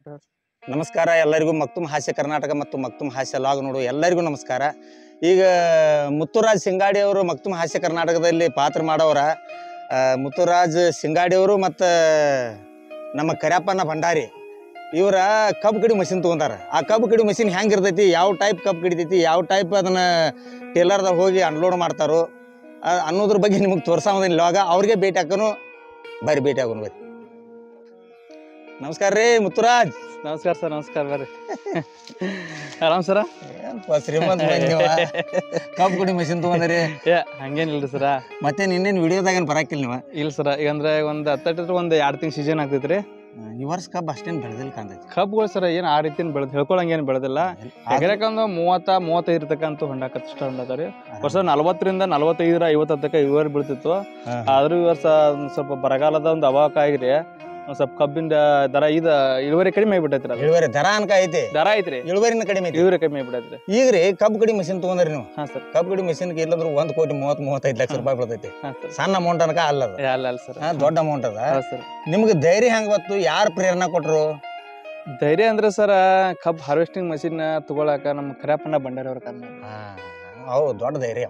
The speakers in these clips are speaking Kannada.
ನಮಸ್ಕಾರ ಎಲ್ಲರಿಗೂ ಮಕ್ತುಮ್ ಹಾಸ್ಯ ಕರ್ನಾಟಕ ಮತ್ತು ಮಕ್ತುಮ್ ಹಾಸ್ಯ ಲಾಗ್ ನೋಡು ಎಲ್ಲರಿಗೂ ನಮಸ್ಕಾರ ಈಗ ಮುತ್ತುರಾಜ್ ಸಿಂಗಾಡಿ ಅವರು ಮಕ್ತುಮ್ ಹಾಸ್ಯ ಕರ್ನಾಟಕದಲ್ಲಿ ಪಾತ್ರ ಮಾಡೋರ ಆ, ಮುತ್ತುರಾಜ್ ಸಿಂಗಾಡಿ ಅವರು ಮತ್ತು ನಮ್ಮ ಕರ್ಯಪ್ಪನ ಭಂಡಾರಿ ಇವರ ಕಬ್ಬು ಕಡಿ ಮಷಿನ್ ತೊಗೊಂತಾರ ಆ ಕಬ್ಬು ಕಡಿ ಮಷಿನ್ ಹೆಂಗೆ ಇರ್ತೈತಿ ಯಾವ ಟೈಪ್ ಕಬ್ಬು ಕಡಿತೈತಿ ಯಾವ ಟೈಪ್ ಅದನ್ನ ಟೇಲರ್ದಾಗ ಹೋಗಿ ಅನ್ಲೋಡ್ ಮಾಡ್ತಾರೋ ಆ, ಅನ್ನೋದ್ರ ಬಗ್ಗೆ ನಿಮಗೆ ತೋರ್ಸಾಮದಿಲ್ಲ ಇವಾಗ ಅವ್ರಿಗೆ ಭೇಟಿ ಹಾಕೋನು ಬರ್ರಿ ಭೇಟಿ ಆಗೋನು ಬರ್ರಿ ನಮಸ್ಕಾರ ರೀ ಮುತ್ತುರಾಜ್ ನಮಸ್ಕಾರ ಸರ್ ನಮಸ್ಕಾರ ಬರ್ರಿ ಆರಾಮ್ ಸರ ಏನಪ್ಪ ಶ್ರೀಮಂತ ಮಂದಿ ನೀವ. ಕಬ್ಬು ಕಡಿ ಮಷಿನ್ ತಗೊಂಡ್ರಿ ಏ ಹಂಗೇನಿಲ್ರಿ ಸರ ಮತ್ತೆ ಇನ್ನೇನು ವಿಡಿಯೋದಾಗ ಏನು ಬರಾಕಿಲ್ಲ ನೀವು ಇಲ್ಲ ಸರ ಈಗ ಅಂದ್ರೆ ಒಂದು ಹತ್ತಟ್ಟಿದ್ರೆ ಒಂದು ಎರಡು ತಿಂಗ್ ಸೀಸನ್ ಆಗ್ತೈತ್ರಿ ಈ ವರ್ಷ ಕಬ್ಬು ಅಷ್ಟೇನು ಬೆಳೆದಿಲ್ಲ ಕಾಣ್ತೈತಿ ಕಬ್ಬುಗಳು ಸರ ಏನು ಆ ರೀತಿ ಬೆಳೆದ್ ಹೇಳ್ಕೊಳಂಗೇನು ಬೆಳೆದಿಲ್ಲ ಎಕರೆಕ ಒಂದು ಮೂವತ್ತ ಮೂವತ್ತೈದು ಇರ್ತಕ್ಕಂಥ ಹೊಂಡಾಕತ್ ಇಷ್ಟ ಹೊಂಡತಾವ್ರಿ ವರ್ಷ ನಲವತ್ತರಿಂದ ನಲವತ್ತೈದರ ಐವತ್ತು ತನಕ ಇಳುವರಿ ಬೀಳ್ತಿತ್ತು ಹಾ. ಆದ್ರೂ ಈ ವರ್ಷ ಒಂದ್ ಸ್ವಲ್ಪ ಬರಗಾಲದ ಒಂದು ಅವಾಕ ಆಗಿರಿ ಒಂದ್ ಸ್ವಲ್ಪ ಕಬ್ಬಿಂದ ದರ ಇದ ಇಳುವರಿ ಕಡಿಮೆ ಆಗಿಬಿಟ್ಟೈತ್ರಿ ಅದು ಇಳುವರಿ ದರ ಅನ್ಕ ಐತಿ ದರ ಐತ್ರಿ ಇಳುವರಿನ ಕಡಿಮೆ ಐತಿ ಇಳುವರಿ ಕಡಿಮೆ ಆಗಿಬಿಟ್ಟೈತ್ರಿ ಈಗ ರೀ ಕಬ್ಬು ಕಡಿ ಮಷಿನ್ ತಗೊಂಡ್ರಿ ನೀವು ಹಾ ಸರ್ ಕಬ್ಬು ಕಡಿ ಮಷಿನ್ಗೆ ಇಲ್ಲಂದ್ರೆ ಒಂದ್ ಕೋಟಿ ಮೂವತ್ತ್ ಮೂವತ್ತೈದು ಲಕ್ಷ ರೂಪಾಯಿ ಬೀಳ್ತೈತಿ ಹಾ ಸರ್ ಸಣ್ಣ ಅಮೌಂಟ್ ಅನ್ಕ ಅಲ್ಲ ಅದು ಏ, ಅಲ್ಲ ಅಲ್ಲ ಸರ್ ಹಾ, ದೊಡ್ಡ ಅಮೌಂಟ್ ಅದ ಹಾ ಸರ್ ನಿಮ್ಗೆ ಧೈರ್ಯ ಹೆಂಗ್ ಗೊತ್ತು ಯಾರು ಪ್ರೇರಣಾ ಕೊಟ್ರು ಧೈರ್ಯ ಅಂದ್ರೆ ಸರ ಕಬ್ ಹಾರ್ವೆಸ್ಟಿಂಗ್ ಮಷಿನ್ ತಗೊಳಕ ನಮ್ಮ ಕರ್ಯಪ್ಪನ ಭಂಡಾರಿ ಅವ್ರ ಕಾರಣ ಹಾ, ಅವು ದೊಡ್ಡ ಧೈರ್ಯ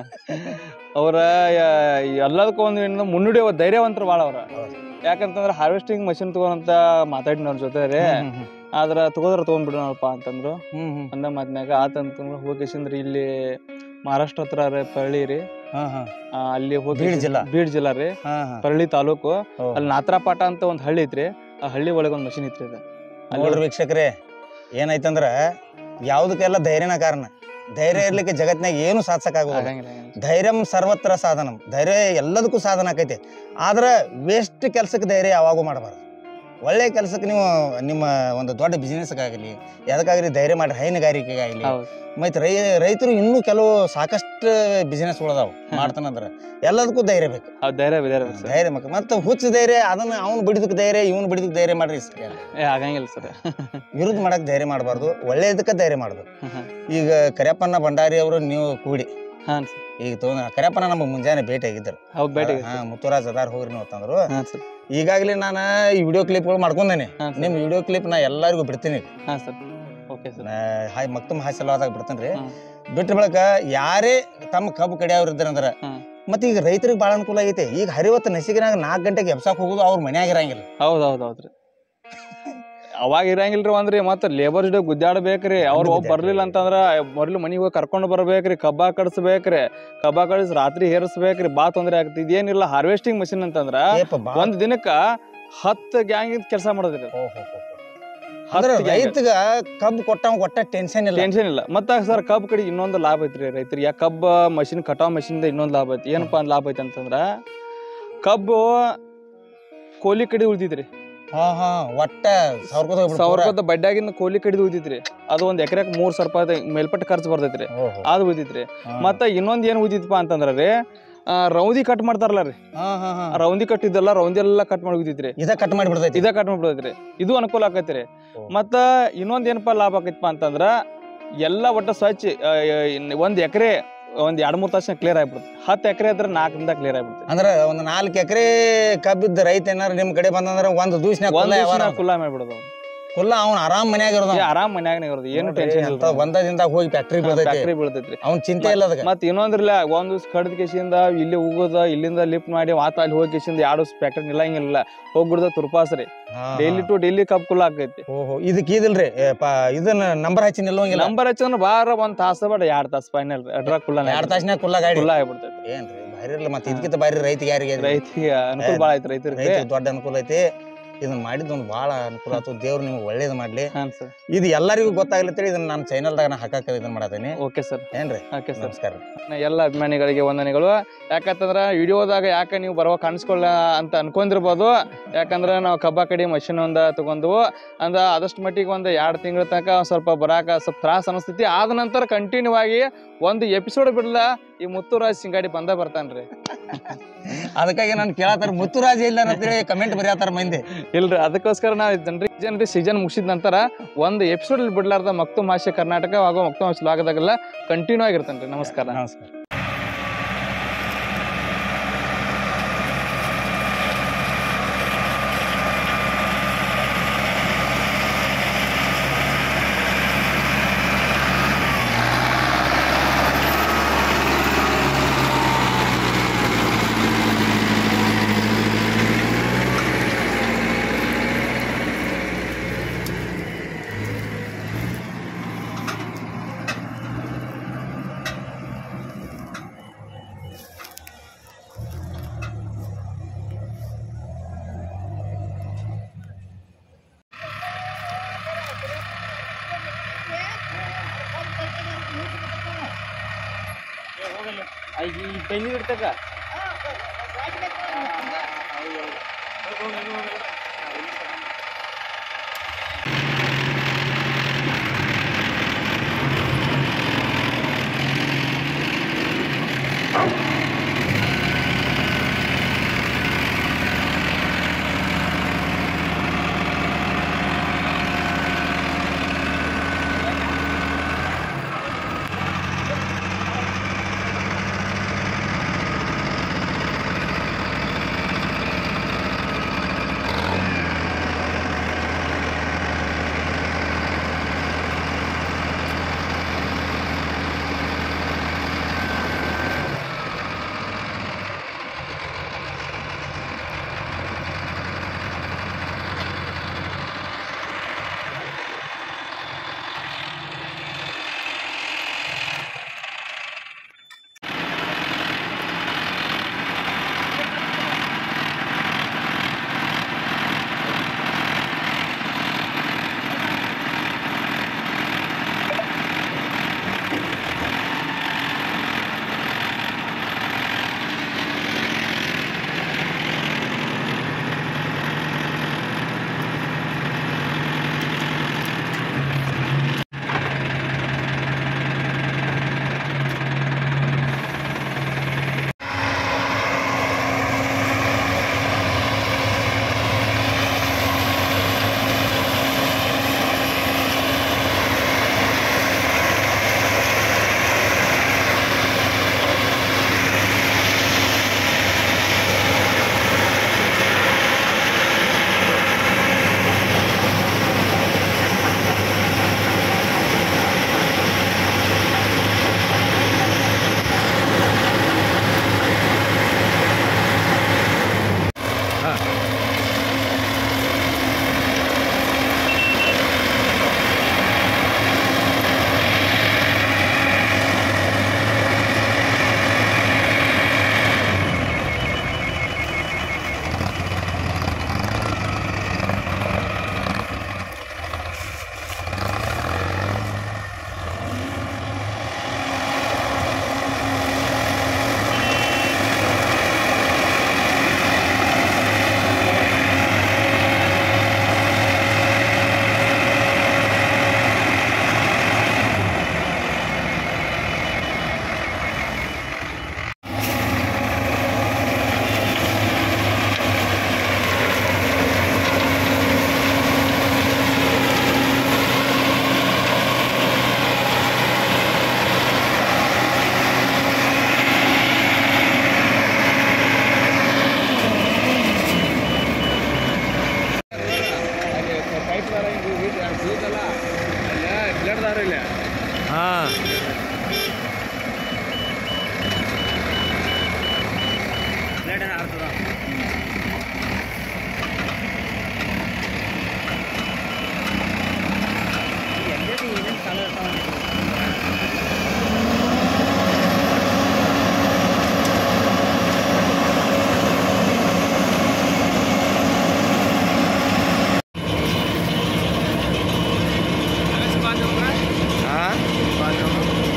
ಅವರ ಎಲ್ಲದಕ್ಕೂ ಒಂದು ಏನು ಮುನ್ನುಡಿ ಅವ್ರ ಧೈರ್ಯವಂತರು ಭಾಳ ಅವ್ರ ಹೌದು. ಯಾಕಂತಂದ್ರೆ ಹಾರ್ವೆಸ್ಟಿಂಗ್ ಮಷಿನ್ ತಗೋಂತ ಮಾತಾಡಿನ ಅವ್ರ ಜೊತೆ ರೀ ಹ್ಮ್, ಹ್ಮ್, ಆದ್ರ ತಗೋದ್ರ ತಗೊಂಡ್ಬಿಡೋಣಪ್ಪ ಅಂತಂದ್ರು ಹ್ಮ್, ಹ್ಮ್. ಅಂದ ಮಾತಿನಾಗ ಆತಂತಂದ್ರೆ ಹೋಗಿಸಿಂದ್ರಿ ಇಲ್ಲಿ ಮಹಾರಾಷ್ಟ್ರ ಹತ್ರ ರೀ ಪರಳಿ ರೀ ಹಾ, ಹಾ. ಆ, ಅಲ್ಲಿ ಹೋಗಿ ಬೀಡ್ ಜಿಲ್ಲಾ. ಬೀಡ್ ಜಿಲ್ಲಾ ರೀ ಹಾ, ಹಾ. ಪರಳಿ ತಾಲೂಕು ಹೌದು. ಅಲ್ಲಿ ನಾತ್ರಾಪಾಟ ಅಂತ ಒಂದು ಹಳ್ಳಿ ಐತ್ರಿ ಆ ಹಳ್ಳಿ ಒಳಗೆ ಒಂದು ಮಷಿನ್ ಐತ್ರಿ ಅದು ಅಲ್ಲಿ ನೋಡ್ರಿ ವೀಕ್ಷಕರೇ ಏನಾಯ್ತಂದ್ರ ಯಾವ್ದಕ್ಕೆಲ್ಲ ಧೈರ್ಯನ ಕಾರಣ ಧೈರ್ಯ ಇರ್ಲಿಕ್ಕೆ ಜಗತ್ನಾಗ ಏನು ಸಾಧಿಸಕ್ಕಾಗೋದಿಲ್ಲ ಆಗಂಗಿಲ್ಲ, ಆಗಂಗಿಲ್ಲ. ಧೈರ್ಯಂ ಸರ್ವತ್ರ ಸಾಧನಂ ಧೈರ್ಯ ಎಲ್ಲದಕ್ಕೂ ಸಾಧನ ಆಕೈತಿ ಆದ್ರೆ ವೇಸ್ಟ್ ಕೆಲಸಕ್ಕೆ ಧೈರ್ಯ ಯಾವಾಗೂ ಮಾಡಬಾರ್ದು ಒಳ್ಳೆ ಕೆಲಸಕ್ಕೆ ನೀವು ನಿಮ್ಮ ಒಂದು ದೊಡ್ಡ ಬಿಸ್ನೆಸ್ಗಾಗಲಿ ಎದಕ್ಕಾಗಲಿ ಧೈರ್ಯ ಮಾಡಿ ಹೈನುಗಾರಿಕೆಗಾಗಲಿ ಹೌದು ಮತ್ತು ರೈ ರೈತರು ಇನ್ನೂ ಕೆಲವು ಸಾಕಷ್ಟು ಬಿಸ್ನೆಸ್ ಉಳದಾವ ಮಾಡ್ತಾನಂದ್ರ ಎಲ್ಲದಕ್ಕೂ ಧೈರ್ಯ ಬೇಕು ಹೌದು ಧೈರ್ಯ ಧೈರ್ಯ ಬೇಕು ಸರ್ ಧೈರ್ಯ ಬೇಕು ಮತ್ತು ಹುಚ್ಚ ಧೈರ್ಯ ಅದನ್ನ ಅವ್ನು ಬಿಡಿದಕ್ಕೆ ಧೈರ್ಯ ಇವನು ಬಿಡಿದಕ್ಕೆ ಧೈರ್ಯ ಮಾಡ್ರಿ ಸರಿ ಅಲ್ಲ. ಏ ಆಗಂಗಿಲ್ಲ ಸರ್ ವಿರುದ್ಧ ಮಾಡಕ್ ಧೈರ್ಯ ಮಾಡಬಾರ್ದು ಒಳ್ಳೇದಕ್ಕೆ ಧೈರ್ಯ ಮಾಡ್ಬೇಕು ಈಗ ಕರಿಯಪ್ಪನ ಭಂಡಾರಿ ಅವರು ನೀವು ಕೂಡಿ ಹಾಂ ಸರ್ ಈಗ ತಗೊಂಡ ಕರಿಯಪ್ಪನ ನಮಗೆ ಮುಂಜಾನೆ ಭೇಟಿ ಆಗಿದ್ದರು ಹೌದು ಬೇಟೆ ಹಾ ಮುತ್ತುರಾಜ್ ಅದಾರ್ ಹೋಗ್ರಿ ನೀವು ಅಂತಂದ್ರು ಹಾಂ ಸರ್ ಈಗಾಗಲೇ ನಾನು ಈ ವಿಡಿಯೋ ಕ್ಲಿಪ್ಗಳು ಮಾಡ್ಕೊಂಡೇನೆ ಹಾಂ ಸರ್ ನಿಮ್ಮ ವಿಡಿಯೋ ಕ್ಲಿಪ್ ನಾ ಎಲ್ಲರಿಗೂ ಬಿಡ್ತೀನಿ ಹಾಂ ಸರ್ ಓಕೆ ಸರ್ ನಾ ಹಾಯ್ ಮಕ್ತುಮ್ ಹಾಸ್ಯಲವಾದಾಗ ಬಿಡ್ತೀನಿ ರೀ ಹ್ಮ್. ಬಿಟ್ಟ ಬಳಿಕ ಯಾರೇ ತಮ್ಮ ಕಬ್ಬು ಕಡಿಯವ್ರು ಇದ್ದಾರಂದ್ರ ಹ್ಮ್. ಮತ್ತೆ ಈಗ ರೈತರಿಗೆ ಭಾಳ ಅನುಕೂಲ ಐತೆ ಈಗ ಹರಿವತ್ತು ನಸಿಗಿನಾಗ ನಾಲ್ಕು ಗಂಟೆಗೆ ಎಬ್ಸಾಕ್ ಹೋಗೋದು ಅವ್ರ ಮನ್ಯಾಗ ಇರಂಗಿಲ್ಲ ಹೌದು ಹೌದು ಹೌದ್ರಿ ಅವಾಗ ಇರಂಗಿಲ್ರಿ ಒಂದ್ರಿ ಮತ್ತೆ ಲೇಬರ್ ಜೊತೆ ಗುದ್ದಾಡ್ಬೇಕ್ರಿ ಅವ್ರು ಒಬ್ಬ ಬರ್ಲಿಲ್ಲ ಅಂತಂದ್ರ ಮೊದ್ಲು ಮನಿಗೆ ಹೋಗಿ ಕರ್ಕೊಂಡು ಬರ್ಬೇಕ್ರಿ ಕಬ್ಬ ಕಡಿಸ್ಬೇಕ್ರಿ ಕಬ್ಬ ಕಡಿಸ್ ರಾತ್ರಿ ಹೇರಿಸ್ಬೇಕ್ರಿ ಬಾ ತೊಂದ್ರೆ ಆಗ್ತದೆ ಇದೇನಿಲ್ಲ ಹಾರ್ವೆಸ್ಟಿಂಗ್ ಮಷಿನ್ ಅಂತಂದ್ರ ಏಪ ಬಾ ಒಂದ್ ದಿನಕ್ಕ ಹತ್ತು ಗ್ಯಾಂಗ್ ಕೆಲಸ ಮಾಡೋದ್ರಿ ಓ, ಹೋ, ಹೋ, ಹೋ. ಅಂದ್ರೆ ರೈತಗ ಕಬ್ಬು ಕೊಟ್ಟವ್ ಕೊಟ್ಟ ಟೆನ್ಷನ್ ಇಲ್ಲ ಟೆನ್ಷನ್ ಇಲ್ಲ ಮತ್ತ ಸರ್ ಕಬ್ಬ್ ಕಡೆ ಇನ್ನೊಂದು ಲಾಭ ಐತ್ರಿ ರೈತರಿಗೆ ಯಾಕೆ ಕಬ್ಬ ಮಷಿನ್ ಕಟಾವ್ ಮಷಿನ್ ಇನ್ನೊಂದು ಲಾಭ ಐತಿ ಏನಪ್ಪಾ ಅಂದ್ ಲಾಭ ಐತಿ ಅಂತಂದ್ರ ಕಬ್ಬು ಕೋಲಿ ಕಡಿ ಉಳ್ದಿದ್ರಿ ಹಾ ಹಾ ಒಟ್ಟ ಸಾವಿರ ಸಾವಿರ ರೂಪಾಯಿ ಬಡ್ಡ್ಯಾಗಿಂದ ಕೋಲಿ ಕಡಿದು ಉಳಿದಿತ್ರಿ ಅದು ಒಂದ್ ಎಕರೆಕ್ ಮೂರ್ ಸಾವಿರ ರೂಪಾಯಿ ಮೇಲ್ಪಟ್ಟ ಖರ್ಚು ಬರ್ತೈತ್ರಿ ಅದು ಉಳಿದಿತ್ರಿ ಮತ್ತ ಇನ್ನೊಂದ್ ಏನ್ ಉಳಿದಿತ್ತಪ್ಪ ಅಂತಂದ್ರ ರೀ ಆ, ರೌಂದಿ ಕಟ್ ಮಾಡ್ತಾರಲ್ಲ ರೀ ಆ ರೌಂದಿ ಕಟ್ ಇದೆಲ್ಲ ರೌಂದಿ ಎಲ್ಲ ಕಟ್ ಮಾಡಿ ಉಳಿದಿತ್ರಿ ಇದ ಕಟ್ ಮಾಡಿ ಬಿಡ್ತೈತಿ ಇದ ಕಟ್ ಮಾಡ್ಬಿಡೈತ್ರಿ ಇದು ಅನುಕೂಲ ಆಕೈತ್ರಿ ಓ. ಮತ್ತ ಇನ್ನೊಂದ್ ಏನಪ್ಪಾ ಲಾಭ ಆಕೈತಪ್ಪ ಅಂತಂದ್ರ ಎಲ್ಲ ಒಟ್ಟ ಸ್ವಚ್ಛ ಆ, ಇನ್ ಒಂದ್ ಎಕರೆ ಒಂದ್ ಎರಡ್ ಮೂರ್ ತಾಸ ಕ್ಲಿಯರ್ ಆಗ್ಬಿಡುತ್ತೆ ಹತ್ತು ಎಕರೆ ಇದ್ರೆ ನಾಲ್ಕರಿಂದ ಕ್ಲಿಯರ್ ಆಗ್ಬಿಡುತ್ತೆ ಅಂದ್ರ ಒಂದ್ ನಾಲ್ಕು ಎಕರೆ ಕಬ್ಬಿದ್ದ ರೈತ ಏನಾರ ನಿಮ್ ಕಡೆ ಬಂದಂದ್ರ ಒಂದ್ ದೂಸ್ನ್ಯಾಗ ಒಂದ್ ಕುಲ್ಲ ಯಾವಾರ ದಿವ್ಸ ಕುಲ್ಲ ಮಾಡ್ಬಿಡೋದು ಕುಲ್ಲ ಅವ್ನ ಆರಾಮ್ ಮನ್ಯಾಗ ಇರೋದ ಏ, ಆರಾಮ್ ಮನ್ಯಾಗನೇ ಇರೋದು ಏನು ಟೆನ್ಷನ್ ಇಲ್ಲ ಒಂದದಿಂದ ಹೋಗಿ ಫ್ಯಾಕ್ಟ್ರಿ ಬೀಳ್ತೈತಿ ಫ್ಯಾಕ್ಟ್ರಿ ಬೀಳ್ತೈತ್ರಿ ಅವ್ನ್ ಚಿಂತೆ ಇಲ್ಲ ಅದಕ್ಕೆ ಮತ್ ಇನ್ನೊಂದ್ರಲ್ಲ ಒಂದ್ ದಿವ್ಸ ಕಡ್ದ ಕೇಸಿಂದ ಇಲ್ಲಿ ಹೋಗೋದ ಇಲ್ಲಿಂದ ಲಿಫ್ಟ್ ಮಾಡಿ ಮಾತ ಅಲ್ಲಿ ಹೋಗಿ ಕೇಸಿಂದ ಎರಡು ದಿವ್ಸ ಫ್ಯಾಕ್ಟ್ರಿ ನಿಲ್ಲಂಗಿಲ್ಲ ಹೋಗ್ಬಿಡ್ದ ತುರ್ಪಾಸ್ರಿ ಡೈಲಿ ಟು ಡೈಲಿ ಕಪ್ ಕುಲ್ಲ ಆಕೈತಿ ಓಹೋ ಇದಕ್ ಇದಿಲ್ರಿ ಏ, ಪಾ ಇದನ್ನ ನಂಬರ್ ಹಚ್ಚಿ ನಿಲ್ಲೋಂಗಿಲ್ಲ ನಂಬರ್ ಹಚ್ಚಂದ್ರ ಬಾರ ಒಂದ್ ತಾಸ ಬೇಡ ಎರಡ್ ತಾಸ ಫೈನಲ್ ಅಡ್ರ ಕುಲ್ಲ ಎರಡ್ ತಾಸ್ನ್ಯಾಗ ಕುಲ್ಲ ಗಾಡಿ ಕುಲ್ಲ ಆಗ್ಬಿಡ್ತೈತಿ ಏನ್ರಿ ಭಾರಿ ಇರ್ಲಿ ಮತ್ತೆ ಇದಕ್ಕಿಂತ ಭಾರಿ ರೈತಿಗೆ ಯಾರಿಗೆ ರೈತಿಗೆ ಅನುಕೂಲ ಬಾಳ ಐತಿ ರೈತರಿಗೆ ರೈತರಿಗೆ ದೊಡ್ಡ ಅನುಕೂಲ ಐತಿ ಇದನ್ನ ಮಾಡಿದ್ದು ಒಂದು ಭಾಳ ಅನುಕೂಲ ಆಯ್ತು ದೇವ್ರು ನಿಮ್ಗೆ ಒಳ್ಳೇದು ಮಾಡ್ಲಿ ಹಾಂ ಸರ್ ಇದು ಎಲ್ಲರಿಗೂ ಗೊತ್ತಾಗ್ಲತ್ತೇಳಿ ಇದನ್ನ ನಾನು ಚಾನಲ್ದಾಗ ನಾ ಹಾಕಕ್ಕೆ ಇದನ್ನ ಮಾಡತೀನಿ ಓಕೆ ಸರ್ ಏನ್ರಿ ಓಕೆ ಸರ್ ನಮಸ್ಕಾರ ಎಲ್ಲ ಅಭಿಮಾನಿಗಳಿಗೆ ವಂದನೆಗಳು ಯಾಕಂತಂದ್ರ ವಿಡಿಯೋದಾಗ ಯಾಕೆ ನೀವು ಬರುವ ಕಾಣಿಸ್ಕೊಳ್ಳ ಅಂತ ಅನ್ಕೊಂಡಿರ್ಬೋದು ಯಾಕಂದ್ರೆ ನಾವು ಕಬ್ಬ ಕಡಿ ಮಷಿನ್ ಒಂದ ತಗೊಂಡ್ವು ಅಂದ ಆದಷ್ಟು ಮಟ್ಟಿಗೆ ಒಂದು ಎರಡು ತಿಂಗಳ ತನಕ ಒಂದ್ ಸ್ವಲ್ಪ ಬರಾಕ ಸ್ವಲ್ಪ ತ್ರಾಸ ಅನಿಸ್ತೈತಿ ಆದ ನಂತರ ಕಂಟಿನ್ಯೂ ಆಗಿ ಒಂದು ಎಪಿಸೋಡ್ ಬಿಡ್ಲ ಈ ಮುತ್ತುರಾಜ್ ಸಿಂಗಾಡಿ ಬಂದ ಬರ್ತಾನ್ರಿ ಅದಕ್ಕಾಗಿ ನಾನು ಕೇಳತ್ತಾರ ಮುತ್ತುರಾಜ ಇಲ್ಲ ಅಂತೇಳಿ ಕಮೆಂಟ್ ಬರೆಯತ್ತಾರ ಮಂದಿ ಇಲ್ರಿ ಅದಕ್ಕೋಸ್ಕರ ನಾವು ಜನರಿಗೆ ಜನರಿಗೆ ಸೀಸನ್ ಮುಗಿಸಿದ ನಂತರ ಒಂದು ಎಪಿಸೋಡ್ ಬಿಡ್ಲಾರ್ದ ಮಕ್ತು ಭಾಷೆ ಕರ್ನಾಟಕ ಹಾಗೂ ಮಕ್ತು ಭಾಷೆ ಆಗದಾಗೆಲ್ಲ ಕಂಟಿನ್ಯೂ ಆಗಿರ್ತಾನ್ರಿ ನಮಸ್ಕಾರ ನಮಸ್ಕಾರ ಈ ಬೆನ್ನಿ ಇಡ್ತಕ್ಕ ಪೈಪ್ ದಾರ ಹಿಂಗೆ ಬೀಳ್ತಲ್ಲ ಅಲ್ಲೇ ಬ್ಲೇಡ್ ದಾರ ಇಲ್ಲ ಹಾಂ ಹಾಂ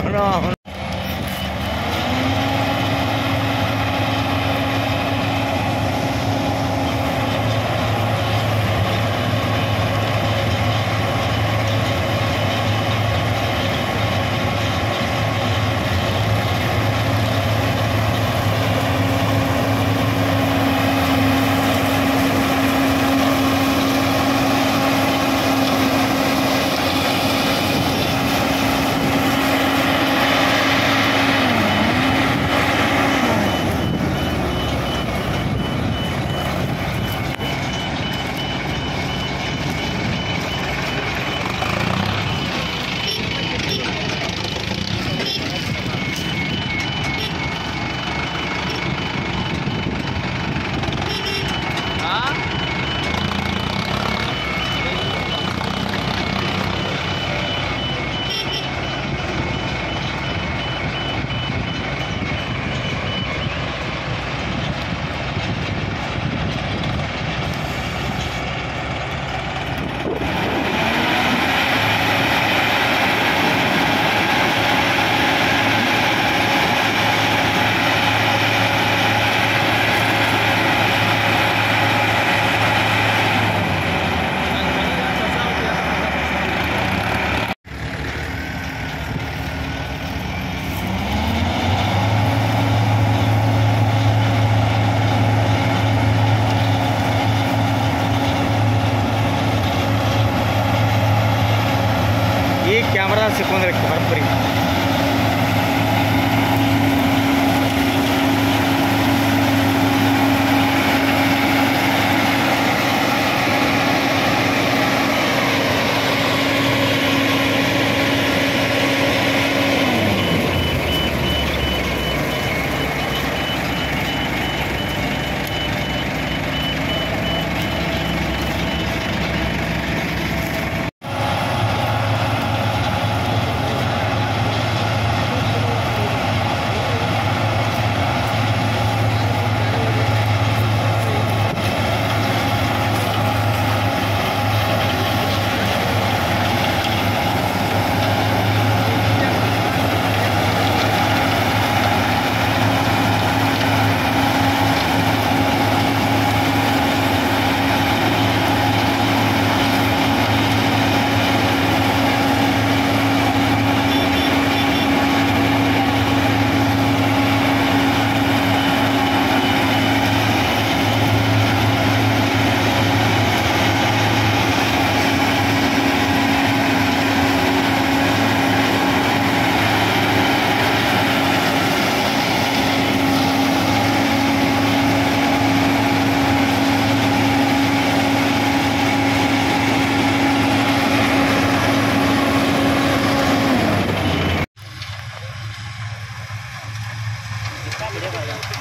ಅವನು ಅವನು ಈ ಕ್ಯಾಮ್ರಾ ಸಿಕ್ಕೊಂಡ್ರೆ ಬರಬ್ಬರಿ ಬಿಡೇ